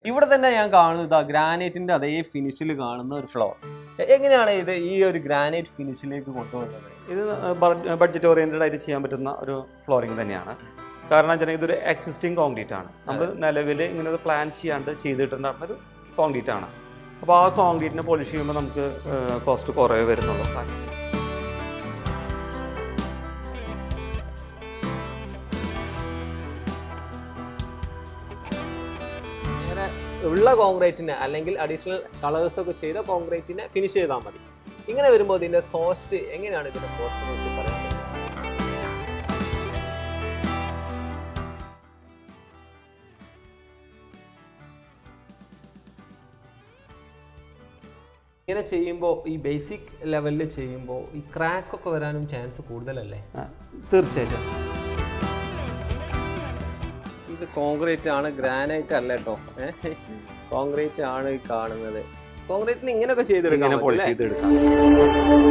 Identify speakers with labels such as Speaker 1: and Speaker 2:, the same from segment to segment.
Speaker 1: ഇവിടെ തന്നെ ഞാൻ കാണുന്നത് ഇതാ ഗ്രാനൈറ്റിന്റെ അതേ ഫിനിഷിൽ കാണുന്ന ഒരു ഫ്ലോർ എങ്ങനെയാണ് ഇത് ഈ ഒരു ഗ്രാനൈറ്റ് ഫിനിഷിലേക്ക് കൊണ്ടുവന്നത്
Speaker 2: ഇത് ബഡ്ജറ്റ് ഓറിയൻറ്റഡ് ആയിട്ട് ചെയ്യാൻ പറ്റുന്ന ഒരു ഫ്ലോറിംഗ് തന്നെയാണ് കാരണം വെച്ചാൽ ഇതൊരു എക്സിസ്റ്റിംഗ് കോൺക്രീറ്റ് ആണ് നമ്മൾ നിലവിൽ ഇങ്ങനെ ഒരു പ്ലാൻ ചെയ്യാണ്ട് ചെയ്തിട്ടുണ്ടായിരുന്ന ഒരു കോൺക്രീറ്റ് ആണ് അപ്പോൾ ആ കോൺക്രീറ്റിനെ പോളിഷ് ചെയ്യുമ്പോൾ നമുക്ക് കോസ്റ്റ് കുറേ വരുന്നുള്ളൂ
Speaker 1: നേരെ ഉള്ള കോൺക്രീറ്റിനെ അല്ലെങ്കിൽ അഡീഷണൽ കളേഴ്സ് ഒക്കെ ചെയ്ത കോൺക്രീറ്റിനെ ഫിനിഷ് ചെയ്താൽ മതി ഇങ്ങനെ വരുമ്പോൾ ഇതിന്റെ കോസ്റ്റ് എങ്ങനെയാണ് ഇതിന്റെ കോസ്റ്റ് കുറിച്ച് പറയാൻ പറ്റുക? ഇങ്ങനെ ചെയ്യുമ്പോൾ ഈ ബേസിക് ലെവലിൽ ചെയ്യുമ്പോൾ ഈ ക്രാക്ക് ഒക്കെ വരാനും ചാൻസ് കൂടുതലല്ലേ
Speaker 2: ആ, തീർച്ചയായിട്ടും
Speaker 1: ഇത് കോൺക്രീറ്റ് ആണ് ഗ്രാനൈറ്റ് അല്ല കേട്ടോ കോൺക്രീറ്റ് ആണ് ഈ കാണുന്നത് കോൺക്രീറ്റിന് ഇങ്ങനെയൊക്കെ ചെയ്തെടുക്കാൻ
Speaker 2: ഇങ്ങനെ
Speaker 1: പറ്റും
Speaker 2: പോളിഷ്
Speaker 1: അല്ലേ?
Speaker 2: ചെയ്തെടുക്കാം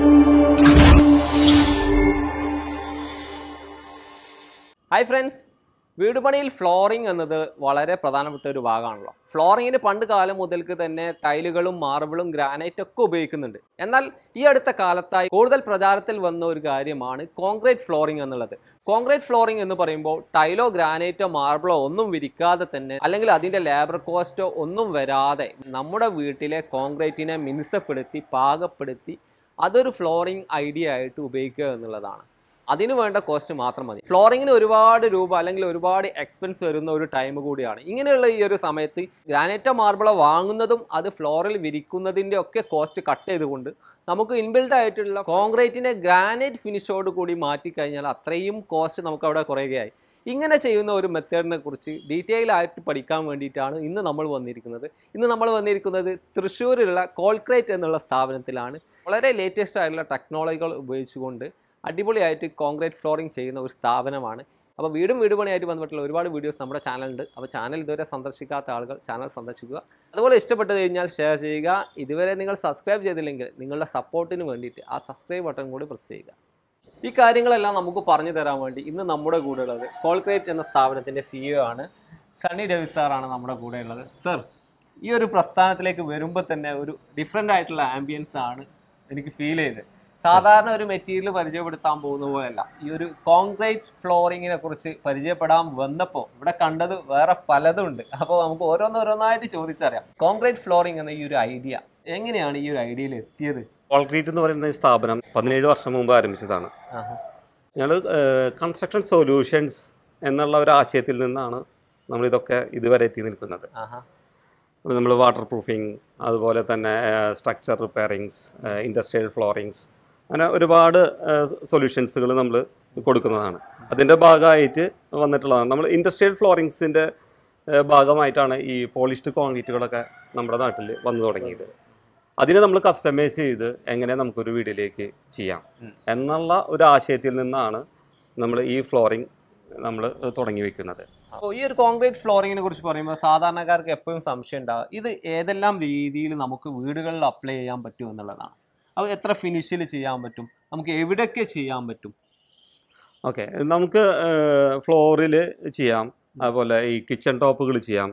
Speaker 1: ഹായ് ഫ്രണ്ട്സ് വീട് പണിയിൽ ഫ്ലോറിംഗ് എന്നത് വളരെ പ്രധാനപ്പെട്ട ഒരു ഭാഗമാണല്ലോ ഫ്ലോറിങ്ങിന് പണ്ട് കാലം മുതൽക്ക് തന്നെ ടൈലുകളും മാർബിളും ഗ്രാനൈറ്റ് ഒക്കെ ഉപയോഗിക്കുന്നുണ്ട് എന്നാൽ ഈ അടുത്ത കാലത്തായി കൂടുതൽ പ്രചാരത്തിൽ വന്ന ഒരു കാര്യമാണ് കോൺക്രീറ്റ് ഫ്ലോറിംഗ് എന്നുള്ളത് കോൺക്രീറ്റ് ഫ്ലോറിംഗ് എന്ന് പറയുമ്പോൾ ടൈലോ ഗ്രാനൈറ്റോ മാർബിളോ ഒന്നും വിരിക്കാതെ തന്നെ അല്ലെങ്കിൽ അതിൻ്റെ ലേബർ കോസ്റ്റോ ഒന്നും വരാതെ നമ്മുടെ വീട്ടിലെ കോൺക്രീറ്റിനെ മിനുസപ്പെടുത്തി പാകപ്പെടുത്തി അതൊരു ഫ്ലോറിംഗ് ഐഡിയ ആയിട്ട് ഉപയോഗിക്കുക എന്നുള്ളതാണ് അതിന് വേണ്ട കോസ്റ്റ് മാത്രം മതി ഫ്ലോറിങ്ങിന് ഒരുപാട് രൂപ അല്ലെങ്കിൽ ഒരുപാട് എക്സ്പെൻസ് വരുന്ന ഒരു ടൈം കൂടിയാണ് ഇങ്ങനെയുള്ള ഈ ഒരു സമയത്ത് ഗ്രാനൈറ്റോ മാർബിളോ വാങ്ങുന്നതും അത് ഫ്ലോറിൽ വിരിക്കുന്നതിൻ്റെ ഒക്കെ കോസ്റ്റ് കട്ട് ചെയ്തുകൊണ്ട് നമുക്ക് ഇൻബിൽഡ് ആയിട്ടുള്ള കോൺക്രീറ്റിനെ ഗ്രാനൈറ്റ് ഫിനിഷോട് കൂടി മാറ്റി കഴിഞ്ഞാൽ അത്രയും കോസ്റ്റ് നമുക്ക് അവിടെ കുറയുകയായി ഇങ്ങനെ ചെയ്യുന്ന ഒരു മെത്തേഡിനെ കുറിച്ച് ഡീറ്റെയിൽ ആയിട്ട് പഠിക്കാൻ വേണ്ടിയിട്ടാണ് ഇന്ന് നമ്മൾ വന്നിരിക്കുന്നത് ഇന്ന് നമ്മൾ വന്നിരിക്കുന്നത് തൃശ്ശൂരിലുള്ള കോൾക്രേറ്റ് എന്നുള്ള സ്ഥാപനത്തിലാണ് വളരെ ലേറ്റസ്റ്റ് ആയിട്ടുള്ള ടെക്നോളജികൾ ഉപയോഗിച്ചുകൊണ്ട് അടിപൊളിയായിട്ട് കോൺക്രീറ്റ് ഫ്ലോറിംഗ് ചെയ്യുന്ന ഒരു സ്ഥാപനമാണ് അപ്പോൾ വീടും വീട് പണിയായിട്ട് ബന്ധപ്പെട്ടുള്ള ഒരുപാട് വീഡിയോസ് നമ്മുടെ ചാനലുണ്ട് അപ്പോൾ ചാനൽ ഇതുവരെ സന്ദർശിക്കാത്ത ആളുകൾ ചാനൽ സന്ദർശിക്കുക അതുപോലെ ഇഷ്ടപ്പെട്ടത് കഴിഞ്ഞാൽ ഷെയർ ചെയ്യുക ഇതുവരെ നിങ്ങൾ സബ്സ്ക്രൈബ് ചെയ്തില്ലെങ്കിൽ നിങ്ങളുടെ സപ്പോർട്ടിന് വേണ്ടിയിട്ട് ആ സബ്സ്ക്രൈബ് ബട്ടൺ കൂടി പ്രസ് ചെയ്യുക ഈ കാര്യങ്ങളെല്ലാം നമുക്ക് പറഞ്ഞു തരാൻ വേണ്ടി ഇന്ന് നമ്മുടെ കൂടെ ഉള്ളത് കോൾക്രേറ്റ് എന്ന സ്ഥാപനത്തിൻ്റെ സിഇഒ ആണ് സണ്ണി രവി സാറാണ് നമ്മുടെ കൂടെ ഉള്ളത് സർ ഈ ഒരു പ്രസ്ഥാനത്തിലേക്ക് വരുമ്പോൾ തന്നെ ഒരു ഡിഫറെൻ്റ് ആയിട്ടുള്ള ആംബിയൻസ് ആണ് എനിക്ക് ഫീൽ ചെയ്തത് സാധാരണ ഒരു മെറ്റീരിയൽ പരിചയപ്പെടുത്താൻ പോകുന്ന പോലെയല്ല ഈ ഒരു കോൺക്രീറ്റ് ഫ്ലോറിങ്ങിനെ കുറിച്ച് പരിചയപ്പെടാൻ വന്നപ്പോൾ ഇവിടെ കണ്ടത് വേറെ പലതും ഉണ്ട് അപ്പോൾ നമുക്ക് ഓരോന്നോരോന്നായിട്ട് ചോദിച്ചറിയാം കോൺക്രീറ്റ് ഫ്ലോറിംഗ് എന്ന ഈ ഒരു ഐഡിയ എങ്ങനെയാണ് ഈ ഒരു ഐഡിയയിൽ എത്തിയത്
Speaker 2: കോൺക്രീറ്റ് എന്ന് പറയുന്ന ഈ സ്ഥാപനം പതിനേഴ് വർഷം മുമ്പ് ആരംഭിച്ചതാണ്
Speaker 1: ആഹാ.
Speaker 2: ഞങ്ങൾ കൺസ്ട്രക്ഷൻ സൊല്യൂഷൻസ് എന്നുള്ള ഒരു ആശയത്തിൽ നിന്നാണ് നമ്മളിതൊക്കെ ഇതുവരെ എത്തി നിൽക്കുന്നത്
Speaker 1: ആഹാ
Speaker 2: നമ്മൾ വാട്ടർ പ്രൂഫിങ് അതുപോലെ തന്നെ സ്ട്രക്ചർ റിപ്പയറിങ്സ് ഇൻഡസ്ട്രിയൽ ഫ്ലോറിങ്സ് അങ്ങനെ ഒരുപാട് സൊല്യൂഷൻസുകൾ നമ്മൾ കൊടുക്കുന്നതാണ് അതിൻ്റെ ഭാഗമായിട്ട് വന്നിട്ടുള്ളതാണ് നമ്മൾ ഇൻഡസ്ട്രിയൽ ഫ്ലോറിങ്സിൻ്റെ ഭാഗമായിട്ടാണ് ഈ പോളിഷ്ഡ് കോൺക്രീറ്റുകളൊക്കെ നമ്മുടെ നാട്ടിൽ വന്നു തുടങ്ങിയത് അതിനെ നമ്മൾ കസ്റ്റമൈസ് ചെയ്ത് എങ്ങനെ നമുക്കൊരു വീടിലേക്ക് ചെയ്യാം
Speaker 1: ഉം.
Speaker 2: എന്നുള്ള ഒരു ആശയത്തിൽ നിന്നാണ് നമ്മൾ ഈ ഫ്ലോറിങ് നമ്മൾ തുടങ്ങി വെക്കുന്നത്
Speaker 1: അപ്പോൾ ഈ ഒരു കോൺക്രീറ്റ് ഫ്ലോറിങ്ങിനെ കുറിച്ച് പറയുമ്പോൾ സാധാരണക്കാർക്ക് എപ്പോഴും സംശയം ഉണ്ടാകും ഇത് ഏതെല്ലാം രീതിയിൽ നമുക്ക് വീടുകളിൽ അപ്ലൈ ചെയ്യാൻ പറ്റും എന്നുള്ളതാണ് അത് എത്ര ഫിനിഷിൽ ചെയ്യാൻ പറ്റും നമുക്ക് എവിടെയൊക്കെ ചെയ്യാൻ പറ്റും
Speaker 2: ഓക്കെ നമുക്ക് ഫ്ലോറിൽ ചെയ്യാം അതുപോലെ ഈ കിച്ചൺ ടോപ്പുകൾ ചെയ്യാം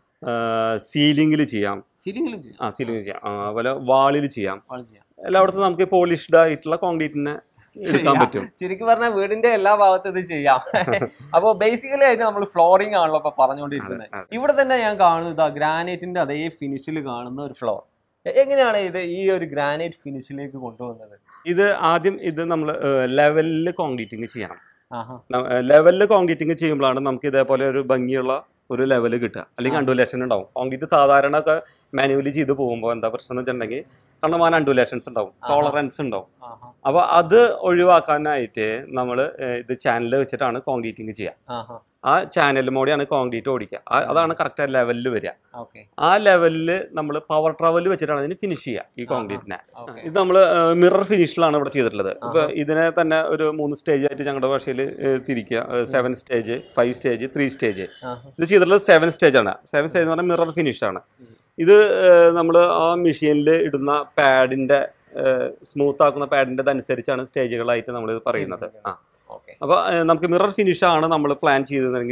Speaker 2: സീലിങ്ങിൽ ചെയ്യാം
Speaker 1: സീലിംഗിലും ചെയ്യാം
Speaker 2: ആ സീലിംഗ് ചെയ്യാം ആ, അതുപോലെ വാളിൽ ചെയ്യാം
Speaker 1: വാൾ ചെയ്യാം
Speaker 2: എല്ലായിടത്തും നമുക്ക് പോളിഷ്ഡ് ആയിട്ടുള്ള കോൺക്രീറ്റിനെ എടുക്കാൻ
Speaker 1: ചെയ്യാം.
Speaker 2: പറ്റും
Speaker 1: ചുരുക്കി പറഞ്ഞാൽ വീടിന്റെ എല്ലാ ഭാഗത്തും ഇത് ചെയ്യാം അപ്പോൾ ബേസിക്കലി ആയിട്ട് നമ്മൾ ഫ്ലോറിംഗ് ആണല്ലോ ഇപ്പൊ പറഞ്ഞുകൊണ്ടിരിക്കുന്നത്
Speaker 2: അതെ, അതെ.
Speaker 1: ഇവിടെ തന്നെ ഞാൻ കാണുന്നത് ഗ്രാനൈറ്റിന്റെ അതേ ഫിനിഷിൽ കാണുന്ന ഒരു ഫ്ലോർ എങ്ങനെയാണ് ഇത് ഈ ഒരു ഗ്രാനൈറ്റ് ഫിനിഷിലേക്ക് കൊണ്ടുവന്നത്
Speaker 2: ഇത് ആദ്യം ഇത് നമ്മൾ ലെവലിൽ കോൺക്രീറ്റിങ് ചെയ്യണം
Speaker 1: ആഹാ
Speaker 2: ലെവലിൽ കോൺക്രീറ്റിങ് ചെയ്യുമ്പോഴാണ് നമുക്ക് ഇതേപോലെ ഒരു ഭംഗിയുള്ള ഒരു ലെവൽ കിട്ടുക അല്ലെങ്കിൽ
Speaker 1: ആ.
Speaker 2: അണ്ടുലേഷൻ ഉണ്ടാവും കോൺക്രീറ്റ് സാധാരണ ഒക്കെ മാനുവലി ചെയ്ത് പോകുമ്പോൾ എന്താ പ്രശ്നം എന്ന് വെച്ചിട്ടുണ്ടെങ്കിൽ കണ്ടമാനം അണ്ടുലേഷൻസ് ഉണ്ടാവും
Speaker 1: ആഹാ.
Speaker 2: ടോളറൻസ് ഉണ്ടാവും
Speaker 1: ആഹാ
Speaker 2: അപ്പോൾ അത് ഒഴിവാക്കാനായിട്ട് നമ്മൾ ഇത് ചാനൽ വെച്ചിട്ടാണ് കോൺക്രീറ്റിങ് ചെയ്യുക
Speaker 1: ആഹാ
Speaker 2: ആ ചാനൽ മോഡിയാണ് കോൺക്രീറ്റ് ഓടിക്കുക ആ- അതാണ് കറക്റ്റ് ലെവലിൽ വരിക
Speaker 1: ഓക്കെ
Speaker 2: ആ ലെവലിൽ നമ്മൾ പവർ ട്രാവൽ വെച്ചിട്ടാണ് അതിന് ഫിനിഷ് ചെയ്യുക ഈ കോൺക്രീറ്റിനെ
Speaker 1: ഓക്കെ
Speaker 2: ഇത് നമ്മൾ മിറർ ഫിനിഷിലാണ് ഇവിടെ ചെയ്തിട്ടുള്ളത് ഇപ്പൊ
Speaker 1: ആഹാ.
Speaker 2: ഇതിനെ തന്നെ ഒരു മൂന്ന് സ്റ്റേജ് ആയിട്ട് ഞങ്ങളുടെ ഭാഷയിൽ തിരിക്കുക seven stage five stage three stage
Speaker 1: ആഹാ
Speaker 2: ഇത് ചെയ്തിട്ടുള്ളത് സെവൻ സ്റ്റേജ് ആണ് സെവൻ സ്റ്റേജ് എന്ന് പറഞ്ഞാൽ മിറർ ഫിനിഷ് ആണ്
Speaker 1: ഉം.
Speaker 2: ഇത് നമ്മൾ ആ മെഷീനിൽ ഇടുന്ന പാഡിന്റെ സ്മൂത്ത് ആക്കുന്ന പാഡിന്റെ അനുസരിച്ചാണ് സ്റ്റേജുകളായിട്ട് നമ്മൾ ഇത് പറയുന്നത് ആ
Speaker 1: ഓക്കെ
Speaker 2: അപ്പോൾ നമുക്ക് മിറർ ഫിനിഷ് ആണ് നമ്മൾ പ്ലാൻ ചെയ്തിരുന്നെങ്കിൽ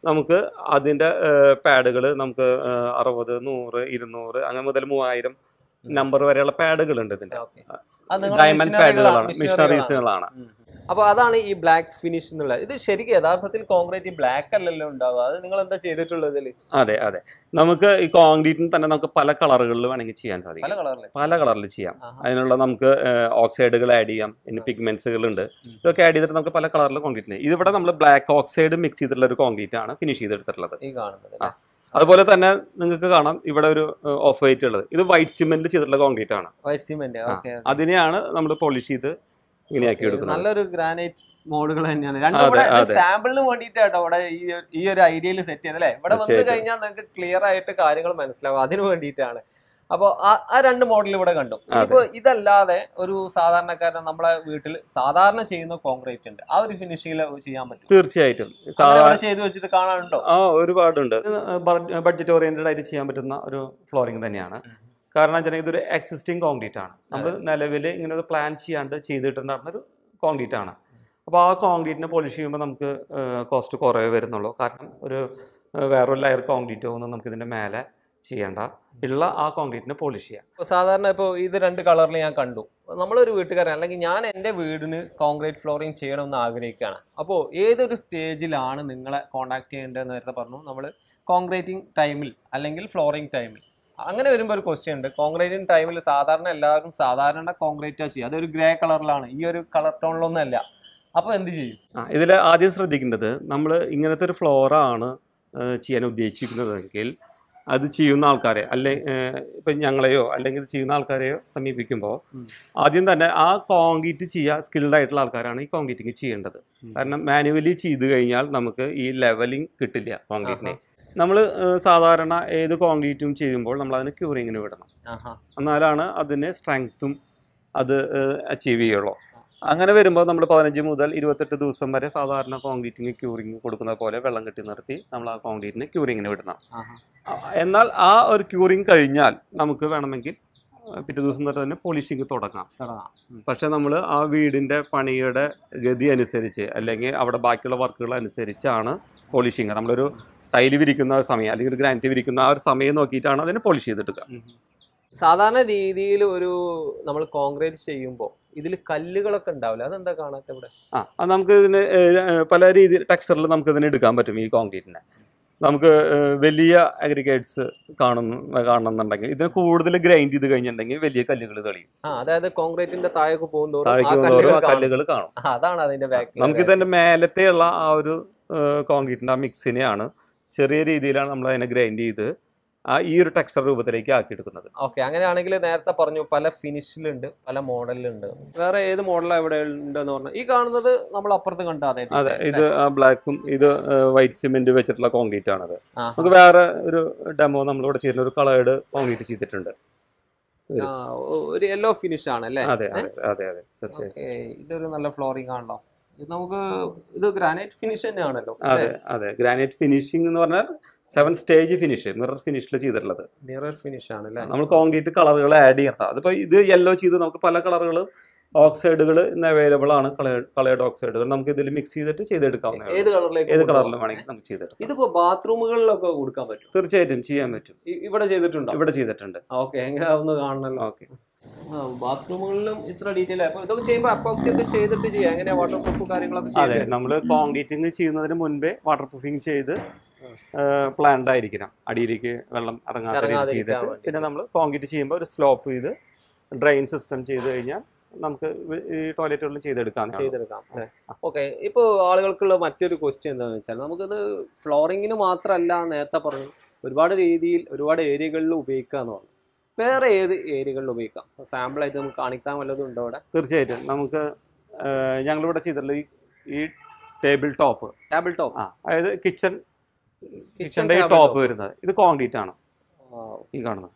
Speaker 2: നമുക്ക് അതിൻ്റെ പാഡുകൾ നമുക്ക് അറുപത് നൂറ് ഇരുന്നൂറ് അങ്ങനെ മുതൽ മൂവായിരം നമ്പർ വരെയുള്ള പാഡുകളുണ്ട് ഇതിൻ്റെ
Speaker 1: ഓക്കെ അത് നിങ്ങൾ
Speaker 2: ഡയമണ്ട് പാഡുകളാണ്
Speaker 1: മിഷനറികളാണ്.
Speaker 2: മിഷണറീസുകളാണ്
Speaker 1: അപ്പൊ അതാണ് ഈ ബ്ലാക്ക് ഫിനിഷ് എന്നുള്ളത് ഇത് ശരിക്കും യഥാർത്ഥത്തിൽ കോൺക്രീറ്റ് ബ്ലാക്ക് അല്ലല്ലോ ഉണ്ടാവുക അത് നിങ്ങൾ എന്താ ചെയ്തിട്ടുള്ളത് ഇതില്
Speaker 2: അതെ അതെ നമുക്ക് ഈ കോൺക്രീറ്റിന് തന്നെ നമുക്ക് പല കളറുകളിൽ വേണമെങ്കിൽ ചെയ്യാൻ
Speaker 1: പല
Speaker 2: സാധിക്കും
Speaker 1: കളറില്
Speaker 2: പല കളറിൽ ചെയ്യാം അതിനുള്ള നമുക്ക് ഓക്സൈഡുകൾ ആഡ് ചെയ്യാം പിന്നെ പിഗ്മെന്റ്സുകൾ ഉണ്ട്
Speaker 1: ഉം.
Speaker 2: ഇതൊക്കെ ആഡ് ചെയ്തിട്ട് നമുക്ക് പല കളറിൽ കോൺക്രീറ്റ് ഇതിവിടെ നമ്മൾ ബ്ലാക്ക് ഓക്സൈഡ് മിക്സ് ചെയ്തിട്ടുള്ള ഒരു കോൺക്രീറ്റ് ആണ് ഫിനിഷ് ചെയ്തെടുത്തിട്ടുള്ളത്
Speaker 1: ഈ കാണുന്നത്
Speaker 2: ആ. അതുപോലെ തന്നെ നിങ്ങൾക്ക് കാണാം ഇവിടെ ഒരു ഓഫ് വൈറ്റ് ഉള്ളത് ഇത് വൈറ്റ് സിമെന്റ് ചെയ്തിട്ടുള്ള കോൺക്രീറ്റ് ആണ്
Speaker 1: വൈറ്റ് സിമെന്റ്
Speaker 2: ആ.
Speaker 1: ഓക്കെ
Speaker 2: അതിനെയാണ് നമ്മൾ പോളിഷ് ചെയ്ത് ഇങ്ങനെയാക്കി എടുക്കുന്നത്
Speaker 1: നല്ലൊരു ഗ്രാനൈറ്റ് മോഡുകൾ തന്നെയാണ് രണ്ടും
Speaker 2: അതെ,
Speaker 1: ഇവിടെ
Speaker 2: അതെ.
Speaker 1: സാമ്പിളിന് വേണ്ടിയിട്ടാട്ടോ ഇവിടെ ഈ ഒരു- ഈ ഒരു ഐഡിയയിൽ സെറ്റ് ചെയ്തല്ലേ ഇവിടെ വന്നു
Speaker 2: തീർച്ചയായിട്ടും.
Speaker 1: കഴിഞ്ഞാൽ നിങ്ങൾക്ക് ക്ലിയർ ആയിട്ട് കാര്യങ്ങൾ മനസ്സിലാവും അതിന് വേണ്ടിയിട്ടാണ് അപ്പോൾ ആ രണ്ട് മോഡൽ ഇവിടെ കണ്ടു ഇപ്പൊ ഇതല്ലാതെ ഒരു സാധാരണക്കാരൻ നമ്മളെ വീട്ടിൽ സാധാരണ ചെയ്യുന്ന കോൺക്രീറ്റ് ഉണ്ട് ആ ഒരു ഫിനിഷിംഗിൽ ചെയ്യാൻ പറ്റും
Speaker 2: തീർച്ചയായിട്ടും
Speaker 1: അങ്ങനെ
Speaker 2: സാധാ
Speaker 1: ഇവിടെ ചെയ്ത് വെച്ചിട്ട് കാണാനുണ്ടോ
Speaker 2: ആ ഒരുപാടുണ്ട് ബഡ്ജറ്റ് ഓറിയന്റഡ് ആയിട്ട് ചെയ്യാൻ പറ്റുന്ന ഒരു ഫ്ലോറിംഗ് തന്നെയാണ്
Speaker 1: ഉം.
Speaker 2: കാരണം വെച്ചിട്ടുണ്ടെങ്കിൽ ഇതൊരു എക്സിസ്റ്റിംഗ് കോൺക്രീറ്റ് ആണ് നമ്മൾ നിലവിൽ ഇങ്ങനെ ഒരു പ്ലാൻ ചെയ്യാണ്ട് ചെയ്തിട്ടുണ്ടായിരുന്ന ഒരു കോൺക്രീറ്റ് ആണ് അപ്പോൾ ആ കോൺക്രീറ്റിനെ പോളിഷ് ചെയ്യുമ്പോൾ നമുക്ക് കോസ്റ്റ് കുറവേ വരുന്നുള്ളൂ കാരണം ഒരു ഏഹ്, വേറൊരു ലെയർ കോൺക്രീറ്റോ ഒന്നും നമുക്ക് ഇതിൻ്റെ മേലെ ചെയ്യേണ്ട ഉള്ള ആ കോൺക്രീറ്റിനെ പോളിഷ് ചെയ്യാം
Speaker 1: ഇപ്പൊ സാധാരണ ഇപ്പോൾ ഇത് രണ്ട് കളറിൽ ഞാൻ കണ്ടു നമ്മളൊരു വീട്ടുകാരൻ അല്ലെങ്കിൽ ഞാൻ എൻ്റെ വീടിന് കോൺക്രീറ്റ് ഫ്ലോറിംഗ് ചെയ്യണമെന്ന് ആഗ്രഹിക്കുകയാണ് അപ്പോൾ ഏതൊരു സ്റ്റേജിലാണ് നിങ്ങളെ കോൺടാക്ട് ചെയ്യേണ്ടതെന്ന് നേരത്തെ പറഞ്ഞു നമ്മൾ കോൺക്രീറ്റിംഗ് ടൈമിൽ അല്ലെങ്കിൽ ഫ്ലോറിംഗ് ടൈമിൽ അങ്ങനെ വരുമ്പോൾ ഒരു ക്വസ്റ്റ്യൻ ഉണ്ട് കോൺക്രീറ്റിംഗ് ടൈമിൽ സാധാരണ എല്ലാവരും സാധാരണ കോൺക്രീറ്റാണ് ചെയ്യുക അതൊരു ഗ്രേ കളറിലാണ് ഈ ഒരു കളർ ടോണിലൊന്നും അല്ല അപ്പോൾ എന്ത് ചെയ്യും
Speaker 2: ആ ഇതിൽ ആദ്യം ശ്രദ്ധിക്കേണ്ടത് നമ്മൾ ഇങ്ങനത്തെ ഒരു ഫ്ലോറാണ് ചെയ്യാൻ ഉദ്ദേശിക്കുന്നതെങ്കിൽ അത് ചെയ്യുന്ന ആൾക്കാരെ അല്ലെ ഇപ്പം ഞങ്ങളെയോ അല്ലെങ്കിൽ ചെയ്യുന്ന ആൾക്കാരെയോ സമീപിക്കുമ്പോൾ
Speaker 1: ഉം.
Speaker 2: ആദ്യം തന്നെ ആ കോൺക്രീറ്റ് ചെയ്യുക സ്കിൽഡ് ആയിട്ടുള്ള ആൾക്കാരാണ് ഈ കോൺക്രീറ്റിങ് ചെയ്യേണ്ടത് കാരണം മാനുവലി ചെയ്ത് കഴിഞ്ഞാൽ നമുക്ക് ഈ ലെവലിംഗ് കിട്ടില്ല കോൺക്രീറ്റിനെ നമ്മൾ സാധാരണ ഏത് കോൺക്രീറ്റും ചെയ്യുമ്പോൾ നമ്മൾ അതിന് ക്യൂറിങ്ങിന് വിടണം
Speaker 1: ആഹാ
Speaker 2: എന്നാലാണ് അതിന് സ്ട്രെങ്ത്തും അത് അച്ചീവ് ചെയ്യുള്ളൂ അങ്ങനെ വരുമ്പോൾ നമ്മൾ പതിനഞ്ച് മുതൽ ഇരുപത്തെട്ട് ദിവസം വരെ സാധാരണ കോൺക്രീറ്റിന് ക്യൂറിങ് കൊടുക്കുന്ന പോലെ വെള്ളം കെട്ടി നിർത്തി നമ്മൾ ആ കോൺക്രീറ്റിന് ക്യൂറിങ്ങിന് വിടണം
Speaker 1: ആഹാ
Speaker 2: ആ, എന്നാൽ ആ ഒരു ക്യൂറിങ് കഴിഞ്ഞാൽ നമുക്ക് വേണമെങ്കിൽ ആ, പിറ്റേ ദിവസം തൊട്ട് തന്നെ പോളിഷിങ് തുടങ്ങാം
Speaker 1: തുടങ്ങാം
Speaker 2: പക്ഷെ നമ്മൾ ആ വീടിൻ്റെ പണിയുടെ ഗതി അനുസരിച്ച് അല്ലെങ്കിൽ അവിടെ ബാക്കിയുള്ള വർക്കുകൾ അനുസരിച്ചാണ് പോളിഷിങ് നമ്മളൊരു ടൈല് വിരിക്കുന്ന സമയം അല്ലെങ്കിൽ ഒരു ഗ്രാനൈറ്റ് വിരിക്കുന്ന ആ ഒരു സമയം നോക്കിയിട്ടാണ് അതിനെ പോളിഷ് ചെയ്തെടുക്കുക
Speaker 1: സാധാരണ രീതിയിൽ ഒരു നമ്മൾ കോൺക്രീറ്റ് ചെയ്യുമ്പോൾ ഇതിൽ കല്ലുകളൊക്കെ ഉണ്ടാവില്ല അതെന്താ കാണാത്ത ഇവിടെ
Speaker 2: ആ അത് നമുക്ക് ഇതിന് ഏഹ്, പല രീതി ടെക്സ്ചറിൽ നമുക്ക് ഇതിനെ എടുക്കാൻ പറ്റും ഈ കോൺക്രീറ്റിനെ നമുക്ക് ഏഹ്, വലിയ അഗ്രിഗേറ്റ്സ് കാണുന്നു കാണുന്നുണ്ടെങ്കിൽ ഇതിന് കൂടുതൽ ഗ്രൈൻഡ് ചെയ്ത് കഴിഞ്ഞിട്ടുണ്ടെങ്കിൽ വലിയ കല്ലുകൾ തെളിയും
Speaker 1: ആ അതായത് കോൺക്രീറ്റിന്റെ താഴേക്ക് പോകുന്നതോറും ആ
Speaker 2: താഴേക്ക്
Speaker 1: കല്ലുകൾ
Speaker 2: പോകുന്നതോറും ആ
Speaker 1: കാണും.
Speaker 2: കല്ലുകൾ കാണും
Speaker 1: ആ, അതാണ് അതിന്റെ ബാക്ക്
Speaker 2: നമുക്ക് ഇതിന്റെ മേലത്തെയുള്ള ആ ഒരു കോൺക്രീറ്റിന്റെ ആ മിക്സിനെയാണ് ചെറിയ രീതിയിലാണ് നമ്മൾ അതിനെ ഗ്രൈൻഡ് ചെയ്ത് ആ ഈ ഒരു ടെക്സ്ചർ രൂപത്തിലേക്ക് ആക്കിയെടുക്കുന്നത്
Speaker 1: ഓക്കെ അങ്ങനെയാണെങ്കിൽ നേരത്തെ പറഞ്ഞു പല ഫിനിഷിലുണ്ട് പല മോഡലിലുണ്ട് വേറെ ഏത് മോഡലാണ് ഇവിടെ ഉണ്ടെന്ന് പറഞ്ഞാൽ ഈ കാണുന്നത് നമ്മൾ അപ്പുറത്ത് കണ്ട അതെ
Speaker 2: അതെ ഇത് ബ്ലാക്കും ഇത് വൈറ്റ് സിമെന്റ് വെച്ചിട്ടുള്ള കോൺക്രീറ്റ് ആണത്
Speaker 1: ആ,
Speaker 2: നമുക്ക് വേറെ ഒരു ഡെമോ നമ്മളിവിടെ ചെയ്യുന്ന ഒരു കളേർഡ് കോൺക്രീറ്റ് ചെയ്തിട്ടുണ്ട്
Speaker 1: ആ, ഒരു യെല്ലോ ഫിനിഷ് ആണ് അല്ലേ
Speaker 2: അതെ അതെ അതെ അതെ തീർച്ചയായും
Speaker 1: ഓക്കെ ഇതൊരു നല്ല ഫ്ലോറിംഗ് ആണല്ലോ ഇത് നമുക്ക് ഇത് ഗ്രാനൈറ്റ് ഫിനിഷ് തന്നെയാണല്ലോ
Speaker 2: അതെ അതെ ഗ്രാനൈറ്റ് ഫിനിഷിംഗ് എന്ന് പറഞ്ഞാൽ സെവൻ സ്റ്റേജ് ഫിനിഷ് മിറർ ഫിനിഷിൽ ചെയ്തിട്ടുള്ളത്
Speaker 1: മിറർ ഫിനിഷ് ആണ് അല്ലേ
Speaker 2: നമ്മൾ കോൺക്രീറ്റ് കളറുകൾ ആഡ് ചെയ്യണം അതിപ്പോൾ ഇത് യെല്ലോ ചെയ്ത് നമുക്ക് പല കളറുകളും ഓക്സൈഡുകൾ ഇന്ന് അവൈലബിൾ ആണ് കളേർഡ് ഓക്സൈഡുകൾ നമുക്ക് ഇതിൽ മിക്സ് ചെയ്തിട്ട് ചെയ്തെടുക്കാവുന്നതാണ്
Speaker 1: ഏത് കളറിലേക്ക്
Speaker 2: ഏത് കളറിലും വേണമെങ്കിൽ നമുക്ക് ചെയ്തെടുക്കാം
Speaker 1: ഇതിപ്പോ ബാത്റൂമുകളിലൊക്കെ കൊടുക്കാൻ പറ്റും
Speaker 2: തീർച്ചയായിട്ടും ചെയ്യാൻ പറ്റും
Speaker 1: ഇ- ഇവിടെ ചെയ്തിട്ടുണ്ടോ
Speaker 2: ഇവിടെ ചെയ്തിട്ടുണ്ട്
Speaker 1: ഓക്കെ എങ്ങനെ ഒന്ന് കാണണല്ലോ
Speaker 2: ഓക്കെ
Speaker 1: ബാത്റൂമുകളിലും ഇത്ര ഡീറ്റെയിൽ അപ്പൊ ഇതൊക്കെ ചെയ്യുമ്പോൾ അപ്പോക്സി ഒക്കെ ചെയ്തിട്ട് ചെയ്യാം എങ്ങനെയാ വാട്ടർ പ്രൂഫ് കാര്യങ്ങളൊക്കെ
Speaker 2: അതെ
Speaker 1: ചെയ്ത്
Speaker 2: നമ്മൾ കോൺക്രീറ്റിംഗ് ചെയ്യുന്നതിന് മുൻപേ വാട്ടർ പ്രൂഫിങ് ചെയ്ത് പ്ലാൻഡ് ആയിരിക്കണം അടിയിലേക്ക് വെള്ളം ഇറങ്ങാത്ത രീതി
Speaker 1: ഇറങ്ങാതിരിക്കാൻ
Speaker 2: ചെയ്തിട്ട്
Speaker 1: വേണ്ടി.
Speaker 2: പിന്നെ നമ്മൾ കോൺക്രീറ്റ് ചെയ്യുമ്പോൾ ഒരു സ്ലോപ്പ് ചെയ്ത് ഡ്രെയിൻ സിസ്റ്റം ചെയ്ത് കഴിഞ്ഞാൽ നമുക്ക് ഈ ടോയ്ലറ്റുകളിൽ ചെയ്തെടുക്കാം
Speaker 1: ചെയ്തെടുക്കാം ഓക്കെ ഇപ്പോൾ ആളുകൾക്കുള്ള മറ്റൊരു ക്വസ്റ്റ്യൻ എന്താണെന്ന് വെച്ചാൽ നമുക്കിത് ഫ്ലോറിങ്ങിന് മാത്രമല്ല നേരത്തെ പറഞ്ഞു ഒരുപാട് രീതിയിൽ ഒരുപാട് ഏരിയകളിൽ ഉപയോഗിക്കാന്ന് പറഞ്ഞു വേറെ ഏത് ഏരിയകളിൽ ഉപയോഗിക്കാം സാമ്പിൾ ആയിട്ട് നമുക്ക് കാണിക്കാൻ വല്ലതും ഉണ്ടോ അവിടെ
Speaker 2: തീർച്ചയായിട്ടും നമുക്ക് ഏഹ്, ഞങ്ങളിവിടെ ചെയ്തിട്ടുള്ള ഈ ഈ ടേബിൾ ടോപ്പ്
Speaker 1: ടേബിൾ ടോപ്പ്
Speaker 2: ആ അതായത് കിച്ചൺ കിച്ചണിന്റെ ഈ ടോപ്പ് വരുന്നത് ഇത് കോൺക്രീറ്റ് ആണ് ഈ കാണുന്നത്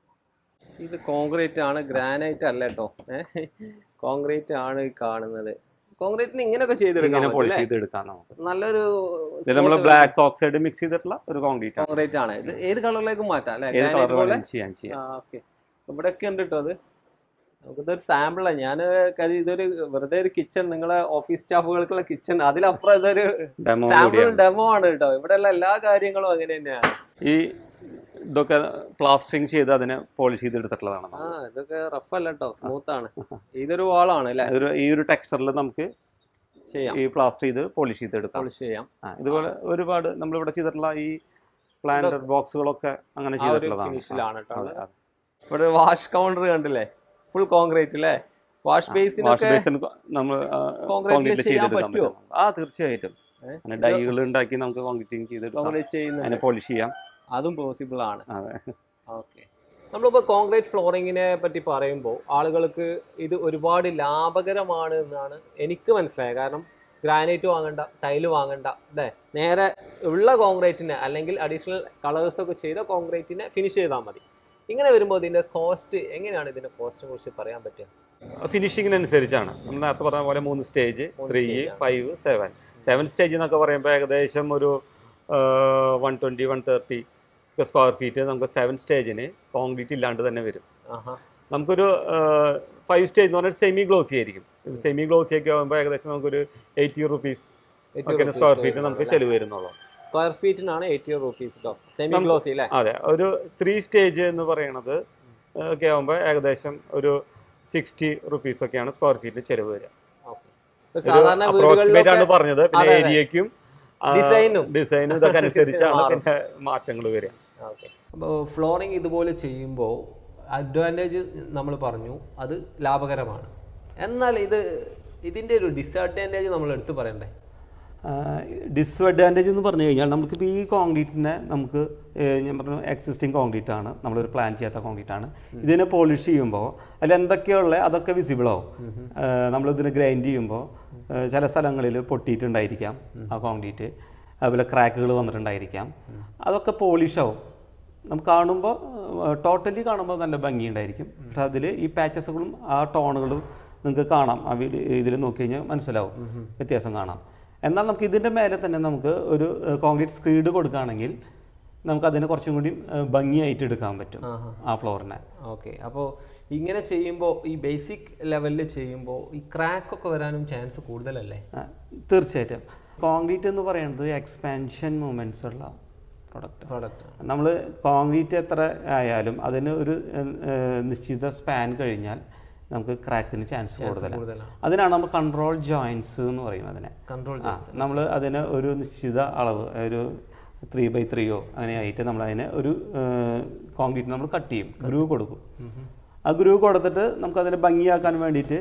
Speaker 1: ഇത് കോൺക്രീറ്റ് ആണ് ഗ്രാനൈറ്റ് അല്ല കേട്ടോ കോൺക്രീറ്റ് ആണ് ഈ കാണുന്നത് കോൺക്രീറ്റിന് ഇങ്ങനെയൊക്കെ ചെയ്തെടുക്കാൻ
Speaker 2: ഇങ്ങനെ
Speaker 1: പറ്റും
Speaker 2: പോളിഷ്
Speaker 1: അല്ലേ?
Speaker 2: ചെയ്തെടുക്കാം നമുക്ക്
Speaker 1: നല്ലൊരു
Speaker 2: ഇത് നമ്മൾ ബ്ലാക്ക് ഓക്സൈഡ് മിക്സ് ചെയ്തിട്ടുള്ള ഒരു കോൺക്രീറ്റ് ആണ്
Speaker 1: കോൺക്രീറ്റ് ആണ് ഇത് ഏത് കളറിലേക്കും മാറ്റാം അല്ലേ
Speaker 2: ഏത്
Speaker 1: ഗ്രാനൈറ്റ്
Speaker 2: കളർ
Speaker 1: പോലെ
Speaker 2: വേണമെങ്കിലും ചെയ്യാൻ ചെയ്യാം
Speaker 1: ഓക്കെ ഇവിടെയൊക്കെ ഉണ്ട് കേട്ടോ അത് നമുക്കിതൊരു സാമ്പിളാണ് ഞാൻ കരുതി ഇതൊരു വെറുതെ ഒരു കിച്ചൺ നിങ്ങളെ ഓഫീസ് സ്റ്റാഫുകൾക്കുള്ള കിച്ചൺ അതിലപ്പുറം ഇതൊരു
Speaker 2: ഡെമോ
Speaker 1: സാമ്പിൾ
Speaker 2: കൂടിയാണ്
Speaker 1: ഡെമോ ആണ് കേട്ടോ ഇവിടെയുള്ള എല്ലാ കാര്യങ്ങളും അങ്ങനെ തന്നെയാണ്
Speaker 2: ഈ ഇതൊക്കെ പ്ലാസ്റ്ററിങ് ചെയ്ത് അതിനെ പോളിഷ് ചെയ്തെടുത്തിട്ടുള്ളതാണ്
Speaker 1: ആ ഇതൊക്കെ റഫ് അല്ല കേട്ടോ സ്മൂത്ത് ആണ് ഇതൊരു വാളാണ് അല്ലേ
Speaker 2: അതൊരു ഈ ഒരു ടെക്സ്ചറിൽ നമുക്ക്
Speaker 1: ചെയ്യാം
Speaker 2: ഈ പ്ലാസ്റ്റർ ചെയ്ത് പോളിഷ് ചെയ്തെടുക്കാം
Speaker 1: പോളിഷ് ചെയ്യാം
Speaker 2: ആ, ഇതുപോലെ ഒരുപാട് നമ്മളിവിടെ ചെയ്തിട്ടുള്ള ഈ പ്ലാന്റർ ബോക്സുകളൊക്കെ അങ്ങനെ
Speaker 1: ആ ഒരു
Speaker 2: ചെയ്തിട്ടുള്ളതാണ്
Speaker 1: ഫിനിഷിലാണ് കേട്ടോ
Speaker 2: അതെ, അതെ.
Speaker 1: ഇവിടെ വാഷ് കൗണ്ടർ കണ്ടില്ലേ ഫുൾ കോൺക്രീറ്റ് അല്ലേ വാഷ്
Speaker 2: വാഷ്
Speaker 1: ബേസിനൊക്കെ
Speaker 2: ബേസിൻ നമ്മൾ
Speaker 1: Concrete
Speaker 2: കോൺക്രീറ്റ്
Speaker 1: ചെയ്യാൻ
Speaker 2: ചെയ്തെടുക്കാൻ
Speaker 1: പറ്റുമോ?
Speaker 2: പറ്റും ആ തീർച്ചയായിട്ടും
Speaker 1: ഏ?
Speaker 2: അങ്ങനെ ഡൈകൾ ഉണ്ടാക്കി നമുക്ക് കോൺക്രീറ്റിംഗ് ചെയ്തെടുക്കാം
Speaker 1: കോൺക്രീറ്റ് ചെയ്യുന്നുണ്ട്
Speaker 2: അതിനെ പോളിഷ് ചെയ്യാം
Speaker 1: അതും പോസിബിൾ ആണ്
Speaker 2: അതെ
Speaker 1: ഓക്കെ നമ്മളിപ്പോൾ കോൺക്രീറ്റ് ഫ്ലോറിങ്ങിനെ പറ്റി പറയുമ്പോൾ ആളുകൾക്ക് ഇത് ഒരുപാട് ലാഭകരമാണ് എന്നാണ് എനിക്ക് മനസ്സിലായത് കാരണം ഗ്രാനൈറ്റ് വാങ്ങണ്ട ടൈല് വാങ്ങണ്ട അല്ലേ നേരെ ഉള്ള കോൺക്രീറ്റിനെ അല്ലെങ്കിൽ അഡീഷണൽ കളേഴ്സ് ഒക്കെ ചെയ്ത കോൺക്രീറ്റിനെ ഫിനിഷ് ചെയ്താൽ മതി ഇങ്ങനെ വരുമ്പോൾ ഇതിൻ്റെ കോസ്റ്റ് എങ്ങനെയാണ് ഇതിൻ്റെ കോസ്റ്റിനെ കുറിച്ച് പറയാൻ പറ്റുക
Speaker 2: ഫിനിഷിങ്ങിനനുസരിച്ചാണ് നമ്മൾ നേരത്തെ പറഞ്ഞ പോലെ മൂന്ന് സ്റ്റേജ്
Speaker 1: മൂന്ന്
Speaker 2: ത്രീ
Speaker 1: stage ആണ്.
Speaker 2: ഫൈവ് സെവൻ സെവൻ സ്റ്റേജ് എന്നൊക്കെ പറയുമ്പോൾ ഏകദേശം ഒരു one twenty one thirty square feet നമുക്ക് സെവൻ സ്റ്റേജിന് കോൺക്രീറ്റ് ഇല്ലാണ്ട് തന്നെ വരും
Speaker 1: ആഹാ
Speaker 2: നമുക്കൊരു ഫൈവ് സ്റ്റേജ് എന്ന് പറഞ്ഞാൽ സെമി ഗ്ലോസി ആയിരിക്കും സെമി ഗ്ലോസി ഒക്കെ ആകുമ്പോൾ ഏകദേശം നമുക്കൊരു എയ്റ്റി റുപ്പീസ് ഒക്കെ സ്ക്വയർ ഫീറ്റ് നമുക്ക് ചെലവ് വരുന്നുള്ളൂ
Speaker 1: സ്ക്വയർ ഫീറ്റിനാണ് എയ്റ്റി റുപ്പീസ് കേട്ടോ സെമി
Speaker 2: നമുക്ക്
Speaker 1: ഗ്ലോസി അല്ലേ
Speaker 2: അതെ ഒരു ത്രീ സ്റ്റേജ് എന്ന് പറയണത് ഏഹ്, ഒക്കെ ആകുമ്പോൾ ഏകദേശം ഒരു സിക്സ്റ്റി റുപ്പീസ് ഒക്കെയാണ് സ്ക്വയർ ഫീറ്റിന് ചെലവ് വരിക
Speaker 1: ഓക്കെ സാധാരണ
Speaker 2: അപ്രോക്സിമേറ്റ് ആണ്
Speaker 1: വീടുകളിലൊക്കെ
Speaker 2: പറഞ്ഞത് പിന്നെ
Speaker 1: അതെ, അതെ.
Speaker 2: ഏരിയക്കും
Speaker 1: ഡിസൈനും
Speaker 2: ഡിസൈനും ഇതൊക്കെ അനുസരിച്ചാണ്
Speaker 1: മാറും.
Speaker 2: പിന്നെ മാറ്റങ്ങൾ വരിക
Speaker 1: ഓക്കെ അപ്പോൾ ഫ്ലോറിങ് ഇതുപോലെ ചെയ്യുമ്പോൾ അഡ്വാൻറ്റേജ് നമ്മൾ പറഞ്ഞു അത് ലാഭകരമാണ് എന്നാൽ ഇത് ഇതിൻ്റെ ഒരു ഡിസഡ്വാൻറ്റേജ് നമ്മൾ എടുത്തു പറയണ്ടേ
Speaker 2: ഡിസ്അഡ്വാൻറ്റേജ് എന്ന് പറഞ്ഞു കഴിഞ്ഞാൽ നമുക്കിപ്പോൾ ഈ കോൺക്രീറ്റിനെ നമുക്ക് ഏഹ്, ഞാൻ പറഞ്ഞു എക്സിസ്റ്റിംഗ് കോൺക്രീറ്റ് ആണ് നമ്മളൊരു പ്ലാൻ ചെയ്യാത്ത കോൺക്രീറ്റ് ആണ് ഇതിനെ പോളിഷ് ചെയ്യുമ്പോൾ അതിൽ എന്തൊക്കെയുള്ള അതൊക്കെ വിസിബിൾ ആവും ഏഹ്, നമ്മളിതിനെ ഗ്രൈൻഡ് ചെയ്യുമ്പോൾ ഏഹ്, ചില സ്ഥലങ്ങളിൽ പൊട്ടിയിട്ടുണ്ടായിരിക്കാം ആ കോൺക്രീറ്റ് അതുപോലെ ക്രാക്കുകൾ വന്നിട്ടുണ്ടായിരിക്കാം അതൊക്കെ പോളിഷ് ആവും നമുക്ക് കാണുമ്പോൾ ടോട്ടലി കാണുമ്പോൾ നല്ല ഭംഗിയുണ്ടായിരിക്കും പക്ഷെ അതിൽ ഈ പാച്ചസുകളും ആ ടോണുകളും നിങ്ങൾക്ക് കാണാം ആ വീഡിയോ ഇതിൽ നോക്കി കഴിഞ്ഞാൽ മനസ്സിലാവും വ്യത്യാസം കാണാം എന്നാൽ നമുക്ക് ഇതിൻ്റെ മേലെ തന്നെ നമുക്ക് ഒരു കോൺക്രീറ്റ് സ്ക്രീഡ് കൊടുക്കുകയാണെങ്കിൽ നമുക്ക് അതിനെ കുറച്ചും കൂടി ഏഹ്, ഭംഗിയായിട്ട് എടുക്കാൻ പറ്റും
Speaker 1: ആഹാ.
Speaker 2: ആ ഫ്ലോറിനെ
Speaker 1: ഓക്കെ അപ്പോൾ ഇങ്ങനെ ചെയ്യുമ്പോൾ ഈ ബേസിക് ലെവലിൽ ചെയ്യുമ്പോൾ ഈ ക്രാക്ക് ഒക്കെ വരാനും ചാൻസ് കൂടുതലല്ലേ
Speaker 2: ആ, തീർച്ചയായിട്ടും കോൺക്രീറ്റ് എന്ന് പറയുന്നത് എക്സ്പാൻഷൻ മൂമെൻറ്റ്സ് ഉള്ള പ്രൊഡക്റ്റ്
Speaker 1: പ്രോഡക്റ്റ്
Speaker 2: നമ്മൾ കോൺക്രീറ്റ് എത്ര ആയാലും അതിന് ഒരു ഏഹ്, ഏഹ്, നിശ്ചിത സ്പാൻ കഴിഞ്ഞാൽ നമുക്ക് ക്രാക്കിന് ചാൻസ് കൂടുതലാണ്
Speaker 1: കൂടുതലാണ്
Speaker 2: അതിനാണ് നമ്മൾ കൺട്രോൾ ജോയിൻസ് എന്ന് പറയും അതിനെ
Speaker 1: കൺട്രോൾ
Speaker 2: ആ നമ്മൾ അതിന് ഒരു നിശ്ചിത അളവ് ഒരു ത്രീ ബൈ ത്രീയോ അങ്ങനെ ആയിട്ട് നമ്മൾ അതിനെ ഒരു കോൺക്രീറ്റ് നമ്മൾ കട്ട് ചെയ്യും ഗ്രൂ കൊടുക്കും ആ ഗ്രൂ കൊടുത്തിട്ട് നമുക്ക് അതിനെ ഭംഗിയാക്കാൻ വേണ്ടിയിട്ട്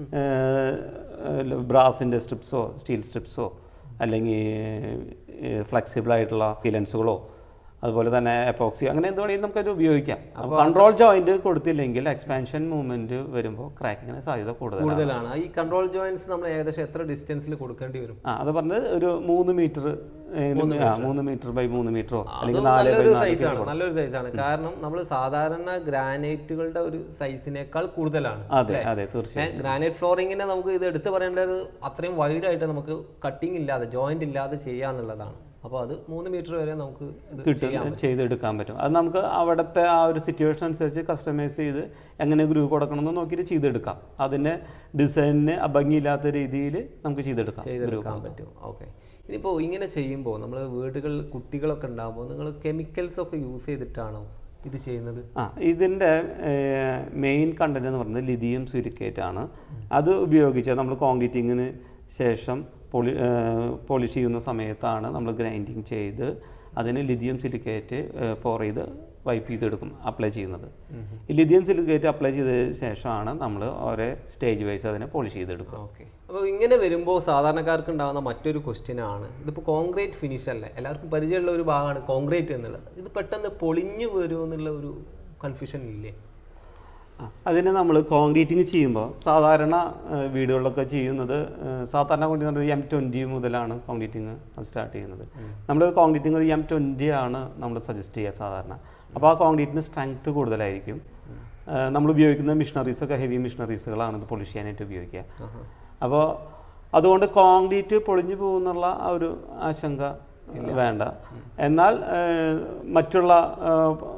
Speaker 2: ബ്രാസിൻ്റെ സ്ട്രിപ്സോ സ്റ്റീൽ സ്ട്രിപ്സോ അല്ലെങ്കിൽ ഫ്ലെക്സിബിൾ ആയിട്ടുള്ള ഫിലൻസുകളോ അതുപോലെ തന്നെ എപ്പോക്സി അങ്ങനെ എന്ത് വേണമെങ്കിലും നമുക്കത് ഉപയോഗിക്കാം അപ്പോൾ കൺട്രോൾ ജോയിന്റ് കൊടുത്തില്ലെങ്കിൽ എക്സ്പാൻഷൻ മൂവ്മെന്റ് വരുമ്പോൾ ക്രാക്കിങ്ങിന് സാധ്യത കൂടുതലാണ്
Speaker 1: കൂടുതലാണ് ഈ കൺട്രോൾ ജോയിൻസ് നമ്മൾ ഏകദേശം എത്ര ഡിസ്റ്റൻസിൽ കൊടുക്കേണ്ടി വരും
Speaker 2: ആ അത് പറഞ്ഞത് ഒരു മൂന്ന് മീറ്റർ മൂന്ന് മീറ്റർ ബൈ മൂന്ന് മീറ്ററോ അല്ലെങ്കിൽ
Speaker 1: അതും
Speaker 2: നാല് ബൈ
Speaker 1: നല്ലൊരു
Speaker 2: നാല്
Speaker 1: സൈസാണ് നല്ലൊരു സൈസാണ് കാരണം നമ്മൾ സാധാരണ ഗ്രാനൈറ്റുകളുടെ ഒരു സൈസിനേക്കാൾ കൂടുതലാണ്
Speaker 2: അതെ അതെ തീർച്ചയായും
Speaker 1: ഗ്രാനൈറ്റ് ഫ്ലോറിങ്ങിനെ നമുക്ക് ഇത് എടുത്തു പറയേണ്ടത് അത്രയും വൈഡ് ആയിട്ട് നമുക്ക് കട്ടിങ് ഇല്ലാതെ ജോയിന്റ് ഇല്ലാതെ ചെയ്യാന്നുള്ളതാണ് അപ്പോൾ അത് മൂന്ന് മീറ്റർ വരെ നമുക്ക് ഇത്
Speaker 2: കിട്ടും ചെയ്തെടുക്കാൻ പറ്റും അത് നമുക്ക് അവിടുത്തെ ആ ഒരു സിറ്റുവേഷൻ അനുസരിച്ച് കസ്റ്റമൈസ് ചെയ്ത് എങ്ങനെ ഗ്രൂപ്പ് കൊടുക്കണമെന്ന് നോക്കിയിട്ട് ചെയ്തെടുക്കാം അതിന് ഡിസൈനിന് അഭംഗിയില്ലാത്ത രീതിയിൽ നമുക്ക് ചെയ്തെടുക്കാം
Speaker 1: ചെയ്തെടുക്കാൻ പറ്റും ഓക്കെ ഇനിയിപ്പോൾ ഇങ്ങനെ ചെയ്യുമ്പോൾ നമ്മൾ വീടുകളിൽ കുട്ടികളൊക്കെ ഉണ്ടാകുമ്പോൾ നിങ്ങൾ കെമിക്കൽസ് ഒക്കെ യൂസ് ചെയ്തിട്ടാണോ ഇത് ചെയ്യുന്നത്
Speaker 2: ആ ഇതിൻ്റെ മെയിൻ കണ്ടന്റ് എന്ന് പറയുന്നത് ലിഥിയം സിലിക്കേറ്റ് ആണ് അത് ഉപയോഗിച്ച് നമ്മൾ കോൺക്രീറ്റിങ്ങിന് ശേഷം പോളി പോളിഷ് ചെയ്യുന്ന സമയത്താണ് നമ്മൾ ഗ്രൈൻഡിങ് ചെയ്ത് അതിന് ലിഥിയം സിലിക്കേറ്റ് പോർ ചെയ്ത് വൈപ്പ് ചെയ്തെടുക്കും അപ്ലൈ ചെയ്യുന്നത് ഈ ലിഥിയം സിലിക്കേറ്റ് അപ്ലൈ ചെയ്തതിന് ശേഷമാണ് നമ്മൾ ഓരോ സ്റ്റേജ് വൈസ് അതിനെ പോളിഷ് ചെയ്തെടുക്കുക
Speaker 1: ഓക്കെ അപ്പോൾ ഇങ്ങനെ വരുമ്പോൾ സാധാരണക്കാർക്ക് ഉണ്ടാകുന്ന മറ്റൊരു ക്വസ്റ്റ്യൻ ആണ് ഇതിപ്പോൾ കോൺക്രീറ്റ് ഫിനിഷ് അല്ലേ എല്ലാവർക്കും പരിചയമുള്ള ഒരു ഭാഗമാണ് കോൺക്രീറ്റ് എന്നുള്ളത് ഇത് പെട്ടെന്ന് പൊളിഞ്ഞു വരുമോ എന്നുള്ള ഒരു കൺഫ്യൂഷൻ ഇല്ലേ
Speaker 2: ആ, അതിന് നമ്മൾ കോൺക്രീറ്റിങ് ചെയ്യുമ്പോൾ സാധാരണ ആ, വീടുകളിലൊക്കെ ചെയ്യുന്നത് ആ, സാധാരണ കോൺക്രീറ്റ് ഒരു എം ട്വൻറ്റി മുതലാണ് കോൺക്രീറ്റിങ് സ്റ്റാർട്ട് ചെയ്യുന്നത് നമ്മൾ കോൺക്രീറ്റിങ് ഒരു എം ട്വൻറ്റി ആണ് നമ്മൾ സജസ്റ്റ് ചെയ്യുക സാധാരണ അപ്പോൾ ആ കോൺക്രീറ്റിന് സ്ട്രെങ്ത് കൂടുതലായിരിക്കും ആ, നമ്മൾ ഉപയോഗിക്കുന്ന മിഷണറീസ് ഒക്കെ ഹെവി മിഷണറീസുകളാണ് ഇത് പൊളിഷ് ചെയ്യാനായിട്ട് ഉപയോഗിക്കുക അപ്പോൾ അതുകൊണ്ട് കോൺക്രീറ്റ് പൊളിഞ്ഞു പോകുന്നുള്ള ആ ഒരു ആശങ്ക വേണ്ട എന്നാൽ ആ, മറ്റുള്ള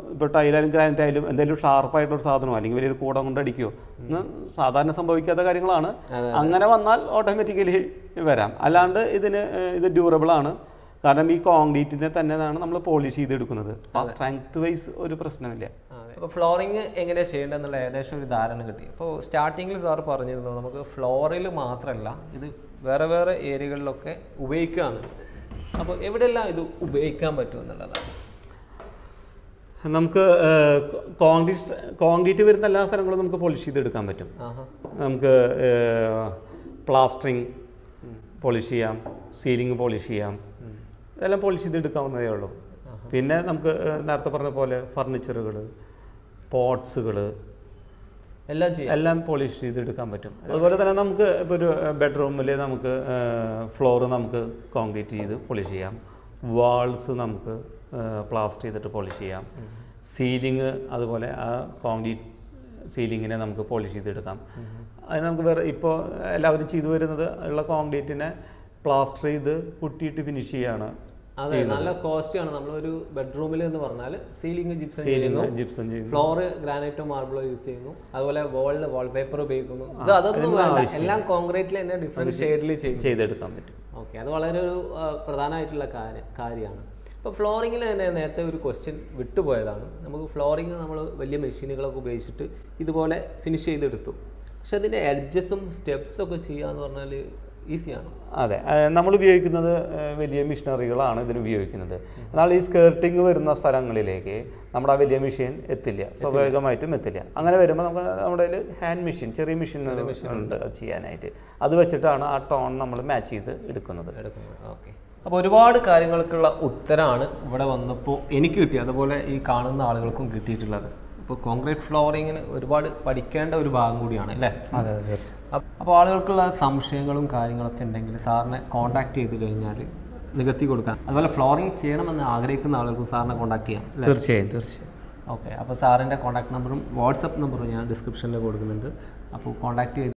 Speaker 2: ഇപ്പോൾ ടൈലായാലും ഗ്രാനൈറ്റ് ആയാലും എന്തെങ്കിലും ഷാർപ്പായിട്ടുള്ള സാധനമോ അല്ലെങ്കിൽ വലിയൊരു കൂടം കൊണ്ട് അടിക്കുകയോ എന്ന് സാധാരണ സംഭവിക്കാത്ത കാര്യങ്ങളാണ് അങ്ങനെ വന്നാൽ ഓട്ടോമാറ്റിക്കലി വരാം അല്ലാണ്ട് ഇതിന് ഏഹ്, ഇത് ഡ്യൂറബിൾ ആണ് കാരണം ഈ കോൺക്രീറ്റിനെ തന്നെയാണ് നമ്മൾ പോളിഷ് ചെയ്തെടുക്കുന്നത് ആ സ്ട്രെങ്ത് വൈസ് ഒരു പ്രശ്നമില്ല
Speaker 1: അപ്പോൾ ഫ്ലോറിങ് എങ്ങനെയാണ് ചെയ്യേണ്ടതെന്നുള്ള ഏകദേശം ഒരു ധാരണ കിട്ടി അപ്പോൾ സ്റ്റാർട്ടിങ്ങിൽ സാർ പറഞ്ഞിരുന്നു നമുക്ക് ഫ്ലോറിൽ മാത്രമല്ല ഇത് വേറെ വേറെ ഏരിയകളിലൊക്കെ ഉപയോഗിക്കുകയാണ് അപ്പോൾ എവിടെയെല്ലാം ഇത് ഉപയോഗിക്കാൻ പറ്റും എന്നുള്ളതാണ്
Speaker 2: നമുക്ക് കോൺക്രീറ്റ് കോൺക്രീറ്റ് വരുന്ന എല്ലാ സ്ഥലങ്ങളും നമുക്ക് പോളിഷ് ചെയ്തെടുക്കാൻ പറ്റും
Speaker 1: ആഹാ
Speaker 2: നമുക്ക് പ്ലാസ്റ്ററിങ് പോളിഷ് ചെയ്യാം സീലിംഗ് പോളിഷ് ചെയ്യാം ഇതെല്ലാം പോളിഷ് ചെയ്തെടുക്കാവുന്നതേ ഉള്ളൂ പിന്നെ നമുക്ക് ഏഹ്, നേരത്തെ പറഞ്ഞ പോലെ ഫർണിച്ചറുകൾ പോട്ട്സുകൾ
Speaker 1: എല്ലാം ചെയ്യാം
Speaker 2: എല്ലാം പോളിഷ് ചെയ്തെടുക്കാൻ പറ്റും അതുപോലെ തന്നെ നമുക്ക് ഇപ്പോൾ ഒരു ബെഡ്റൂമിൽ നമുക്ക് ഫ്ലോറ് നമുക്ക് കോൺക്രീറ്റ് ചെയ്ത് പോളിഷ് ചെയ്യാം വാൾസ് നമുക്ക് പ്ലാസ്റ്റർ ചെയ്തിട്ട് പോളിഷ് ചെയ്യാം സീലിംഗ് അതുപോലെ ആ കോൺക്രീറ്റ് സീലിങ്ങിനെ നമുക്ക് പോളിഷ് ചെയ്തെടുക്കാം അത് നമുക്ക് വേറെ ഇപ്പോൾ എല്ലാവരും ചെയ്തു വരുന്നത് ഉള്ള കോൺക്രീറ്റിനെ പ്ലാസ്റ്റർ ചെയ്ത് പുട്ടിയിട്ട് ഫിനിഷ് ചെയ്യാണ്
Speaker 1: അതെ നല്ല കോസ്റ്റാണ് നമ്മളൊരു ബെഡ്റൂമിൽ എന്ന് പറഞ്ഞാൽ സീലിംഗ് ജിപ്സം ചെയ്യുന്നു
Speaker 2: സീലിംഗ് ജിപ്സം ചെയ്യുന്നു
Speaker 1: ഫ്ലോറ് ഗ്രാനൈറ്റോ മാർബിളോ യൂസ് ചെയ്യുന്നു അതുപോലെ വോളിൽ വാൾപേപ്പർ ഉപയോഗിക്കുന്നു ഇത് അതൊന്നും വേണ്ട എല്ലാം കോൺക്രീറ്റിൽ തന്നെ ഡിഫറെന്റ് ഷെയ്ഡിൽ ചെയ്യും
Speaker 2: ചെയ്തെടുക്കാൻ പറ്റും
Speaker 1: ഓക്കെ അത് വളരെ ഒരു ആ, പ്രധാനമായിട്ടുള്ള കാര്യം കാര്യമാണ് ഇപ്പോൾ ഫ്ലോറിങ്ങിൽ തന്നെ നേരത്തെ ഒരു ക്വസ്റ്റ്യൻ വിട്ടുപോയതാണ് നമുക്ക് ഫ്ലോറിങ് നമ്മൾ വലിയ മെഷീനുകളൊക്കെ ഉപയോഗിച്ചിട്ട് ഇതുപോലെ ഫിനിഷ് ചെയ്തെടുത്തു പക്ഷെ അതിൻ്റെ എഡ്ജസും സ്റ്റെപ്സും ഒക്കെ ചെയ്യുക എന്ന് പറഞ്ഞാൽ ഈസിയാണ്
Speaker 2: അതെ നമ്മൾ ഉപയോഗിക്കുന്നത് ഏഹ്, വലിയ മിഷനറികളാണ് ഇതിന് ഉപയോഗിക്കുന്നത് എന്നാൽ ഈ സ്കേർട്ടിങ് വരുന്ന സ്ഥലങ്ങളിലേക്ക് നമ്മുടെ ആ വലിയ മെഷീൻ എത്തില്ല സ്വാഭാവികമായിട്ടും എത്തില്ല അങ്ങനെ വരുമ്പോൾ നമുക്ക് നമ്മുടെ കയ്യിൽ ഹാൻഡ് മെഷീൻ ചെറിയ മെഷീൻ ഉണ്ട് അത് ചെയ്യാനായിട്ട് അത് വെച്ചിട്ടാണ് ആ ടോൺ നമ്മൾ മാച്ച് ചെയ്ത് എടുക്കുന്നത്
Speaker 1: എടുക്കുന്നത് ഓക്കെ അപ്പോൾ ഒരുപാട് കാര്യങ്ങൾക്കുള്ള ഉത്തരമാണ് ഇവിടെ വന്നപ്പോൾ എനിക്ക് കിട്ടിയത് അതുപോലെ ഈ കാണുന്ന ആളുകൾക്കും കിട്ടിയിട്ടുള്ളത് അപ്പോൾ കോൺക്രീറ്റ് ഫ്ലോറിങ്ങിന് ഒരുപാട് പഠിക്കേണ്ട ഒരു ഭാഗം കൂടിയാണ് അല്ലേ
Speaker 2: അതെ അതെ
Speaker 1: അപ്പോൾ ആളുകൾക്കുള്ള സംശയങ്ങളും കാര്യങ്ങളൊക്കെ ഉണ്ടെങ്കിൽ സാറിനെ കോൺടാക്ട് ചെയ്ത് കഴിഞ്ഞാൽ നികത്തി കൊടുക്കാൻ അതുപോലെ ഫ്ലോറിങ് ചെയ്യണമെന്ന് ആഗ്രഹിക്കുന്ന ആളുകൾക്കും സാറിനെ കോൺടാക്ട് ചെയ്യാം അല്ലേ
Speaker 2: തീർച്ചയായും തീർച്ചയായും
Speaker 1: ഓക്കെ അപ്പോൾ സാറിൻ്റെ കോൺടാക്ട് നമ്പറും വാട്സപ്പ് നമ്പറും ഞാൻ ഡിസ്ക്രിപ്ഷനിൽ കൊടുക്കുന്നുണ്ട് അപ്പോൾ കോൺടാക്ട് ചെയ്ത്